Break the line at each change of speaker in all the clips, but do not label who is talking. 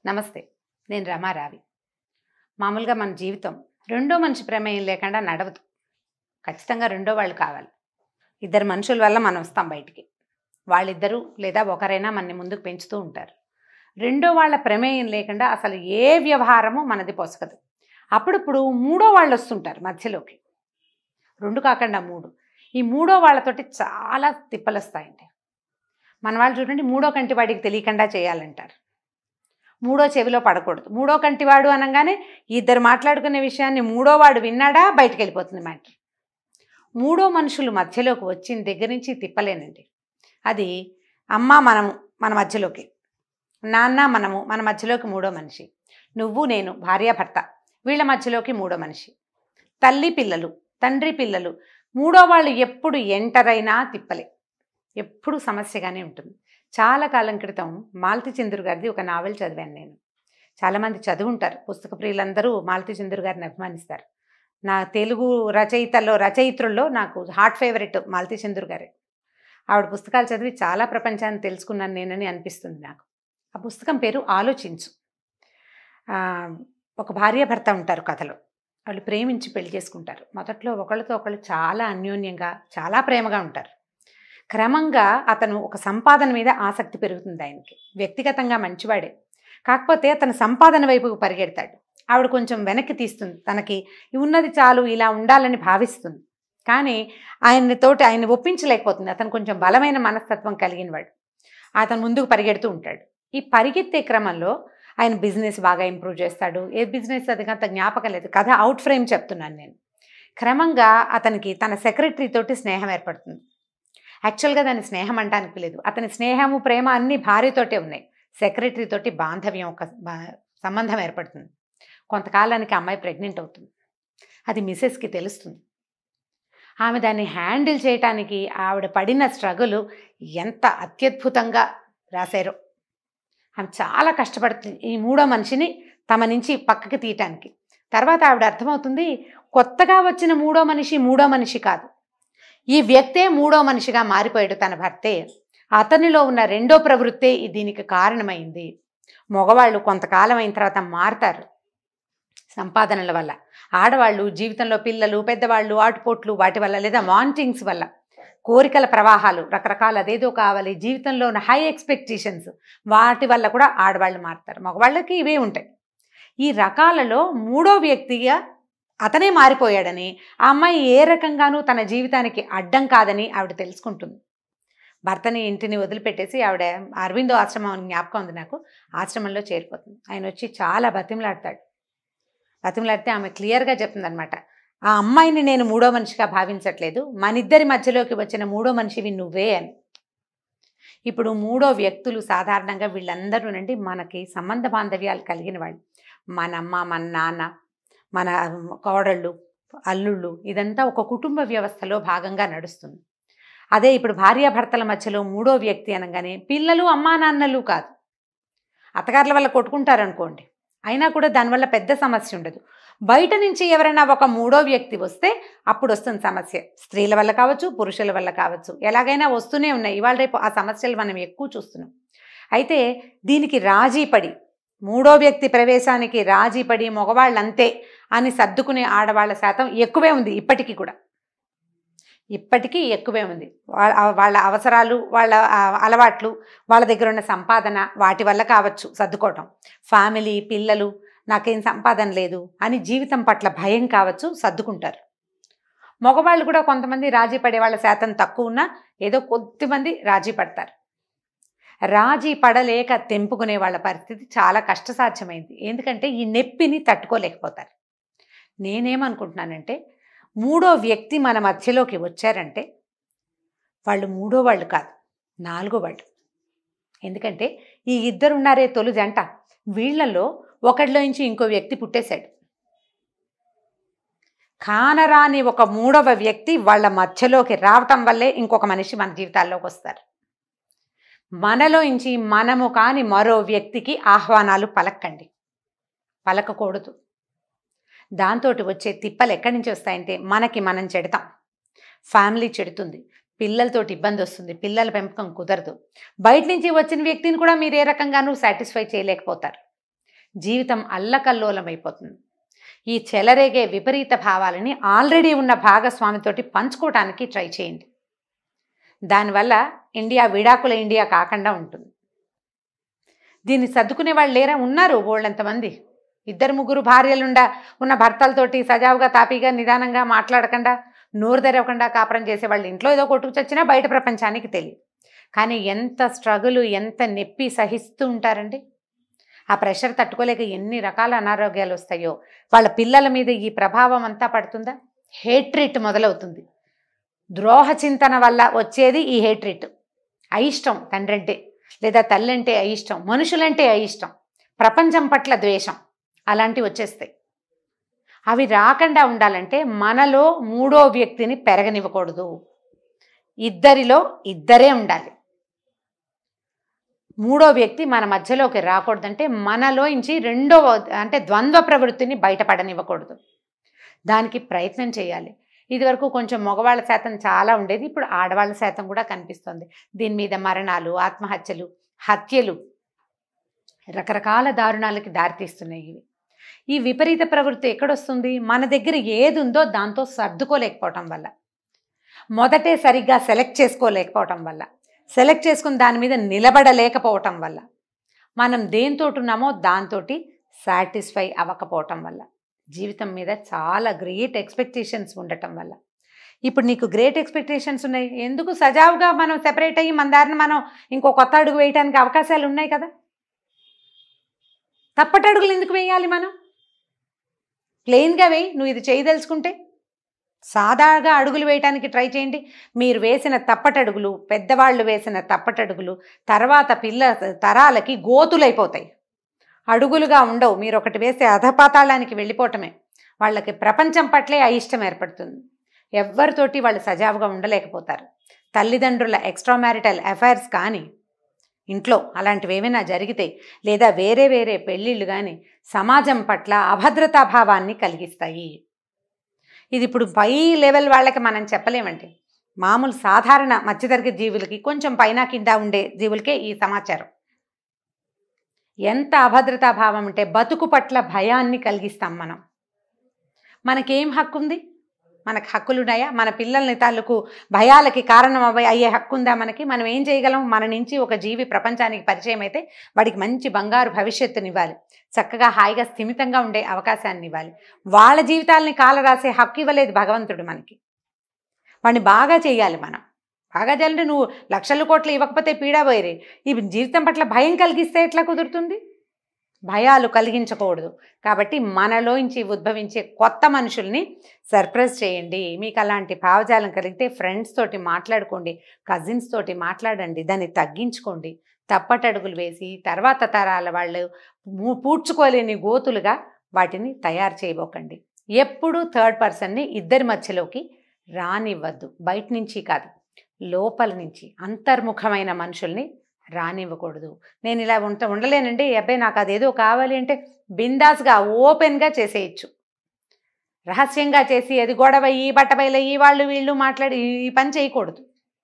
నమస్తే నేను రమారావి మామూలుగా మన జీవితం రెండో మనిషి ప్రమేయం లేకుండా నడవదు ఖచ్చితంగా రెండో వాళ్ళు కావాలి ఇద్దరు మనుషుల వల్ల మనం వస్తాం బయటికి వాళ్ళిద్దరూ లేదా ఒకరైనా మనని ముందుకు పెంచుతూ ఉంటారు రెండో వాళ్ళ ప్రమేయం లేకుండా అసలు ఏ వ్యవహారము మనది పొసగదు అప్పుడప్పుడు మూడో వాళ్ళు వస్తుంటారు మధ్యలోకి రెండు కాకుండా మూడు ఈ మూడో వాళ్ళతోటి చాలా తిప్పలు వస్తాయండి మన వాళ్ళు చూడండి మూడో కంటి వాడికి తెలియకుండా చేయాలంటారు మూడో చెవిలో పడకూడదు మూడో కంటివాడు అనగానే ఇద్దరు మాట్లాడుకునే విషయాన్ని మూడో వాడు విన్నాడా బయటికి వెళ్ళిపోతుంది మ్యాటర్ మూడో మనుషులు మధ్యలోకి వచ్చిన దగ్గర నుంచి తిప్పలేనండి అది అమ్మ మనము మన మధ్యలోకి నాన్న మనము మన మధ్యలోకి మూడో మనిషి నువ్వు నేను భార్యాభర్త వీళ్ళ మధ్యలోకి మూడో మనిషి తల్లి పిల్లలు తండ్రి పిల్లలు మూడో వాళ్ళు ఎప్పుడు ఎంటర్ అయినా తిప్పలే ఎప్పుడు సమస్యగానే ఉంటుంది చాలా కాలం క్రితం మాలతి చంద్రు గారిది ఒక నావెల్ చదివాను నేను చాలామంది చదువుంటారు పుస్తక ప్రియులందరూ మాలతి చంద్రు గారిని అభిమానిస్తారు నా తెలుగు రచయితల్లో రచయిత్రుల్లో నాకు హార్ట్ ఫేవరెట్ మాలతి చంద్రు గారే ఆవిడ పుస్తకాలు చదివి చాలా ప్రపంచాన్ని తెలుసుకున్నాను నేనని అనిపిస్తుంది నాకు ఆ పుస్తకం పేరు ఆలోచించు ఆ, ఒక భార్య భర్త ఉంటారు కథలో వాళ్ళు ప్రేమించి పెళ్లి చేసుకుంటారు మొదట్లో ఒకళ్ళతో ఒకళ్ళు చాలా అన్యోన్యంగా చాలా ప్రేమగా ఉంటారు క్రమంగా అతను ఒక సంపాదన మీద ఆసక్తి పెరుగుతుంది ఆయనకి వ్యక్తిగతంగా మంచివాడే కాకపోతే అతను సంపాదన వైపుకు పరిగెడతాడు ఆవిడ కొంచెం వెనక్కి తీస్తుంది తనకి ఉన్నది చాలు ఇలా ఉండాలని భావిస్తుంది కానీ ఆయనతోటి ఆయన ఒప్పించలేకపోతుంది అతను కొంచెం బలమైన మనస్తత్వం కలిగిన వాడు అతను ముందుకు పరిగెడుతూ ఉంటాడు ఈ పరిగెత్తే క్రమంలో ఆయన బిజినెస్ బాగా ఇంప్రూవ్ చేస్తాడు ఏ బిజినెస్ అది అంత జ్ఞాపకం లేదు కథ అవుట్ ఫ్రేమ్ చెప్తున్నాను నేను క్రమంగా అతనికి తన సెక్రటరీ తోటి స్నేహం ఏర్పడుతుంది యాక్చువల్గా దాని స్నేహం అంటానికి లేదు అతని స్నేహము ప్రేమ అన్ని భార్యతోటే ఉన్నాయి సెక్రటరీ తోటి బాంధవ్యం ఒక బా- సంబంధం ఏర్పడుతుంది కొంతకాలానికి అమ్మాయి ప్రెగ్నెంట్ అవుతుంది అది మిసెస్కి తెలుస్తుంది ఆమె దాన్ని హ్యాండిల్ చేయటానికి ఆవిడ పడిన స్ట్రగుల్ ఎంత అత్యద్భుతంగా రాశారో ఆమె చాలా కష్టపడుతుంది ఈ మూడో మనిషిని తమ నుంచి పక్కకి తీయటానికి తర్వాత ఆవిడ అర్థమవుతుంది కొత్తగా వచ్చిన మూడో మనిషి మూడో మనిషి కాదు ఈ వ్యక్తే మూడో మనిషిగా మారిపోయాడు తన భర్తే అతనిలో ఉన్న రెండో ప్రవృత్తే ఈ దీనికి కారణమైంది మగవాళ్ళు కొంతకాలం అయిన తర్వాత మారతారు సంపాదనల వల్ల ఆడవాళ్ళు జీవితంలో పిల్లలు పెద్దవాళ్ళు ఆటుపోట్లు వాటి వల్ల లేదా వాంటింగ్స్ వల్ల కోరికల ప్రవాహాలు రకరకాల అదేదో కావాలి జీవితంలో ఉన్న హై ఎక్స్పెక్టేషన్స్ వాటి వల్ల కూడా ఆడవాళ్ళు మారుతారు మగవాళ్ళకి ఇవే ఉంటాయి ఈ రకాలలో మూడో వ్యక్తిగా అతనే మారిపోయాడని ఆ అమ్మాయి ఏ రకంగానూ తన జీవితానికి అడ్డం కాదని ఆవిడ తెలుసుకుంటుంది భర్తని ఇంటిని వదిలిపెట్టేసి ఆవిడ అరవిందో ఆశ్రమం అని జ్ఞాపకం ఉంది నాకు ఆశ్రమంలో చేరిపోతుంది ఆయన వచ్చి చాలా బతిమలాడతాడు బతిమలాడితే ఆమె క్లియర్గా చెప్తుందనమాట ఆ అమ్మాయిని నేను మూడో మనిషిగా భావించట్లేదు మనిద్దరి మధ్యలోకి వచ్చిన మూడో మనిషివి నువ్వే అని ఇప్పుడు మూడో వ్యక్తులు సాధారణంగా వీళ్ళందరూ నుండి మనకి సంబంధ బాంధవ్యాలు కలిగిన వాళ్ళు మన అమ్మ మన నాన్న మన కోడళ్ళు అల్లుళ్ళు ఇదంతా ఒక కుటుంబ వ్యవస్థలో భాగంగా నడుస్తుంది అదే ఇప్పుడు భార్యాభర్తల మధ్యలో మూడో వ్యక్తి అనగానే పిల్లలు అమ్మా నాన్నలు కాదు అత్తగారుల వల్ల కొట్టుకుంటారనుకోండి అయినా కూడా దానివల్ల పెద్ద సమస్య ఉండదు బయట నుంచి ఎవరైనా ఒక మూడో వ్యక్తి వస్తే అప్పుడు వస్తుంది సమస్య స్త్రీల వల్ల కావచ్చు పురుషుల వల్ల కావచ్చు ఎలాగైనా వస్తూనే ఉన్నాయి ఇవాళ రేపు ఆ సమస్యలు మనం ఎక్కువ చూస్తున్నాం అయితే దీనికి రాజీ పడి మూడో వ్యక్తి ప్రవేశానికి రాజీ పడి మగవాళ్ళంతే అని సర్దుకునే ఆడవాళ్ళ శాతం ఎక్కువే ఉంది ఇప్పటికీ కూడా ఇప్పటికీ ఎక్కువే ఉంది వా- ఆ- వాళ్ళ అవసరాలు వాళ్ళ ఆ, అలవాట్లు వాళ్ళ దగ్గర ఉన్న సంపాదన వాటి వల్ల కావచ్చు సర్దుకోవటం ఫ్యామిలీ పిల్లలు నాకేం సంపాదన లేదు అని జీవితం పట్ల భయం కావచ్చు సర్దుకుంటారు మగవాళ్ళు కూడా కొంతమంది రాజీ పడే వాళ్ళ శాతం తక్కువ ఉన్నా ఏదో కొద్దిమంది రాజీ పడతారు రాజీ పడలేక తెంపుకునే వాళ్ళ పరిస్థితి చాలా కష్టసాధ్యమైంది ఎందుకంటే ఈ నొప్పిని తట్టుకోలేకపోతారు నేనేమనుకుంటున్నానంటే మూడో వ్యక్తి మన మధ్యలోకి వచ్చారంటే వాళ్ళు మూడో వాళ్ళు కాదు నాలుగో వాళ్ళు ఎందుకంటే ఈ ఇద్దరు ఉన్నారే తొలి జంట వీళ్ళలో ఒకటిలో నుంచి ఇంకో వ్యక్తి పుట్టేశాడు కానరాని ఒక మూడవ వ్యక్తి వాళ్ళ మధ్యలోకి రావటం వల్లే ఇంకొక మనిషి మన జీవితాల్లోకి వస్తారు మనలో నుంచి మనము కాని మరో వ్యక్తికి ఆహ్వానాలు పలక్కండి పలకకూడదు దాంతో వచ్చే తిప్పలు ఎక్కడి నుంచి వస్తాయంటే మనకి మనం చెడతాం ఫ్యామిలీ చెడుతుంది పిల్లలతోటి ఇబ్బంది వస్తుంది పిల్లల పెంపకం కుదరదు బయట నుంచి వచ్చిన వ్యక్తిని కూడా మీరు ఏ రకంగానూ సాటిస్ఫై చేయలేకపోతారు జీవితం అల్లకల్లోలమైపోతుంది ఈ చెలరేగే విపరీత భావాలని ఆల్రెడీ ఉన్న భాగస్వామితోటి పంచుకోవటానికి ట్రై చేయండి దానివల్ల ఇండియా విడాకుల ఇండియా కాకుండా ఉంటుంది దీన్ని సర్దుకునే వాళ్ళు లేరా ఉన్నారు వాళ్ళంతమంది ఇద్దరు ముగ్గురు భార్యలుండా ఉన్న భర్తలతోటి సజావుగా తాపీగా నిదానంగా మాట్లాడకుండా నోరు తెరవకుండా కాపురం చేసే వాళ్ళు ఇంట్లో ఏదో కొట్టుకు చచ్చినా బయట ప్రపంచానికి తెలియదు కానీ ఎంత స్ట్రగుల్ ఎంత నొప్పి సహిస్తూ ఉంటారండి ఆ ప్రెషర్ తట్టుకోలేక ఎన్ని రకాల అనారోగ్యాలు వస్తాయో వాళ్ళ పిల్లల మీద ఈ ప్రభావం అంతా పడుతుందా హేట్రిట్ మొదలవుతుంది ద్రోహ చింతన వల్ల వచ్చేది ఈ హేట్రిట్ అయిష్టం తండ్రి అంటే లేదా తల్లి అంటే అయిష్టం మనుషులంటే అయిష్టం ప్రపంచం పట్ల ద్వేషం అలాంటివి వచ్చేస్తాయి అవి రాకుండా ఉండాలంటే మనలో మూడో వ్యక్తిని పెరగనివ్వకూడదు ఇద్దరిలో ఇద్దరే ఉండాలి మూడో వ్యక్తి మన మధ్యలోకి రాకూడదంటే మనలోంచి రెండో అంటే ద్వంద్వ ప్రవృత్తిని బయటపడనివ్వకూడదు దానికి ప్రయత్నం చేయాలి ఇదివరకు కొంచెం మగవాళ్ళ శాతం చాలా ఉండేది ఇప్పుడు ఆడవాళ్ళ శాతం కూడా కనిపిస్తుంది దీని మీద మరణాలు ఆత్మహత్యలు హత్యలు రకరకాల దారుణాలకి దారితీస్తున్నాయి ఇవి ఈ విపరీత ప్రవృత్తి ఎక్కడొస్తుంది మన దగ్గర ఏది ఉందో దాంతో సర్దుకోలేకపోవటం వల్ల మొదటే సరిగ్గా సెలెక్ట్ చేసుకోలేకపోవటం వల్ల సెలెక్ట్ చేసుకుని దాని మీద నిలబడలేకపోవటం వల్ల మనం దేంతో ఉన్నామో దాంతో సాటిస్ఫై అవ్వకపోవటం వల్ల జీవితం మీద చాలా గ్రేట్ ఎక్స్పెక్టేషన్స్ ఉండటం వల్ల ఇప్పుడు నీకు గ్రేట్ ఎక్స్పెక్టేషన్స్ ఉన్నాయి ఎందుకు సజావుగా మనం సెపరేట్ అయ్యి మన దారిని మనం ఇంకో కొత్త అడుగు వేయడానికి అవకాశాలు ఉన్నాయి కదా తప్పటడుగులు ఎందుకు వేయాలి మనం ప్లెయిన్గా వేయి నువ్వు ఇది చేయదలుచుకుంటే సాదాగా అడుగులు వేయటానికి ట్రై చేయండి మీరు వేసిన తప్పటడుగులు పెద్దవాళ్ళు వేసిన తప్పటడుగులు తర్వాత పిల్ల తరాలకి గోతులైపోతాయి అడుగులుగా ఉండవు మీరు ఒకటి వేస్తే అధపాతాళానికి వెళ్ళిపోవటమే వాళ్ళకి ప్రపంచం పట్లే అయిష్టం ఏర్పడుతుంది ఎవరితోటి వాళ్ళు సజావుగా ఉండలేకపోతారు తల్లిదండ్రుల ఎక్స్ట్రా మ్యారిటల్ అఫైర్స్ కానీ ఇంట్లో అలాంటివి ఏమైనా జరిగితే లేదా వేరే వేరే పెళ్ళిళ్ళు కానీ సమాజం పట్ల అభద్రతా భావాన్ని కలిగిస్తాయి ఇది ఇప్పుడు పై లెవెల్ వాళ్ళకి మనం చెప్పలేమండి మామూలు సాధారణ మధ్యతరగతి జీవులకి కొంచెం పైన కింద ఉండే జీవులకే ఈ సమాచారం ఎంత అభద్రతా భావం అంటే బతుకు పట్ల భయాన్ని కలిగిస్తాం మనం మనకేం హక్కు ఉంది మనకు హక్కులు ఉన్నాయా మన పిల్లల్ని తాలూకు భయాలకి కారణం అవ్వ అయ్యే హక్కు ఉందా మనకి మనం ఏం చేయగలం మన నుంచి ఒక జీవి ప్రపంచానికి పరిచయం అయితే వాడికి మంచి బంగారు భవిష్యత్తుని ఇవ్వాలి చక్కగా హాయిగా స్థిమితంగా ఉండే అవకాశాన్ని ఇవ్వాలి వాళ్ళ జీవితాలని కాల రాసే హక్కు ఇవ్వలేదు భగవంతుడు మనకి వాడిని బాగా చేయాలి మనం బాగా చేయాలంటే నువ్వు లక్షల కోట్లు ఇవ్వకపోతే పీడా పోయిరే ఈ జీవితం పట్ల భయం కలిగిస్తే ఎట్లా కుదురుతుంది భయాలు కలిగించకూడదు కాబట్టి మనలోంచి ఉద్భవించే కొత్త మనుషుల్ని సర్ప్రైజ్ చేయండి మీకు అలాంటి భావజాలం కలిగితే ఫ్రెండ్స్ తోటి మాట్లాడుకోండి కజిన్స్ తోటి మాట్లాడండి దాన్ని తగ్గించుకోండి తప్పటడుగులు వేసి తర్వాత తరాల వాళ్ళు ము- పూడ్చుకోలేని గోతులుగా వాటిని తయారు చేయబోకండి ఎప్పుడూ థర్డ్ పర్సన్ని ఇద్దరి మధ్యలోకి రానివ్వద్దు బయట నుంచి కాదు లోపల నుంచి అంతర్ముఖమైన మనుషుల్ని రానివ్వకూడదు నేను ఇలా ఉంట ఉండలేనండి ఈ అబ్బాయి నాకు అదేదో కావాలి అంటే బిందాస్గా ఓపెన్గా చేసేయచ్చు రహస్యంగా చేసి అది గొడవ ఈ బట్టబయలు ఈ వాళ్ళు వీళ్ళు మాట్లాడి ఈ పని చేయకూడదు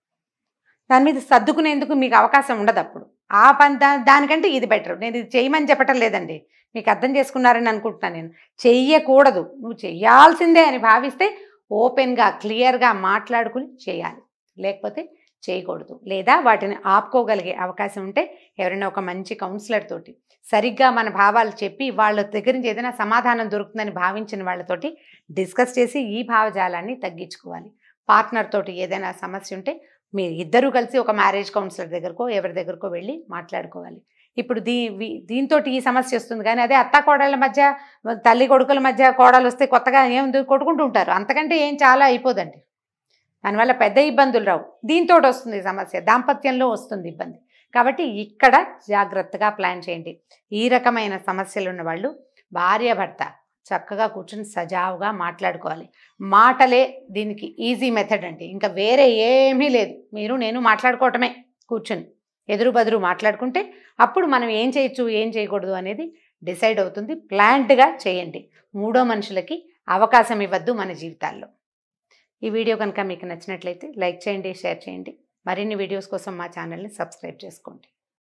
దాని మీద సర్దుకునేందుకు మీకు అవకాశం ఉండదు అప్పుడు ఆ పని దా దానికంటే ఇది బెటర్ నేను ఇది చేయమని చెప్పటం లేదండి మీకు అర్థం చేసుకున్నారని అనుకుంటున్నాను నేను చెయ్యకూడదు నువ్వు చెయ్యాల్సిందే అని భావిస్తే ఓపెన్గా క్లియర్గా మాట్లాడుకుని చేయాలి లేకపోతే చేయకూడదు లేదా వాటిని ఆపుకోగలిగే అవకాశం ఉంటే ఎవరైనా ఒక మంచి కౌన్సిలర్ తోటి సరిగ్గా మన భావాలు చెప్పి వాళ్ళ దగ్గర నుంచి ఏదైనా సమాధానం దొరుకుతుందని భావించిన వాళ్ళతోటి డిస్కస్ చేసి ఈ భావజాలాన్ని తగ్గించుకోవాలి పార్ట్నర్ తోటి ఏదైనా సమస్య ఉంటే మీరు ఇద్దరూ కలిసి ఒక మ్యారేజ్ కౌన్సిలర్ దగ్గరకో ఎవరి దగ్గరకో వెళ్ళి మాట్లాడుకోవాలి ఇప్పుడు దీ దీంతో ఈ సమస్య వస్తుంది కానీ అదే అత్త కోడళ్ళ మధ్య తల్లి కొడుకుల మధ్య కోడలు వస్తే కొత్తగా ఏముంది కొట్టుకుంటూ ఉంటారు అంతకంటే ఏం చాలా అయిపోదండి దానివల్ల పెద్ద ఇబ్బందులు రావు దీంతో వస్తుంది సమస్య దాంపత్యంలో వస్తుంది ఇబ్బంది కాబట్టి ఇక్కడ జాగ్రత్తగా ప్లాన్ చేయండి ఈ రకమైన సమస్యలు ఉన్న వాళ్ళు భార్య భర్త చక్కగా కూర్చొని సజావుగా మాట్లాడుకోవాలి మాటలే దీనికి ఈజీ మెథడ్ అండి ఇంకా వేరే ఏమీ లేదు మీరు నేను మాట్లాడుకోవటమే కూర్చొని ఎదురు బదురు మాట్లాడుకుంటే అప్పుడు మనం ఏం చేయొచ్చు ఏం చేయకూడదు అనేది డిసైడ్ అవుతుంది ప్లాంట్గా చేయండి మూడో మనుషులకి అవకాశం ఇవ్వద్దు మన జీవితాల్లో ఈ వీడియో కనుక మీకు నచ్చినట్లయితే లైక్ చేయండి షేర్ చేయండి మరిన్ని వీడియోస్ కోసం మా ఛానల్ని సబ్స్క్రైబ్ చేసుకోండి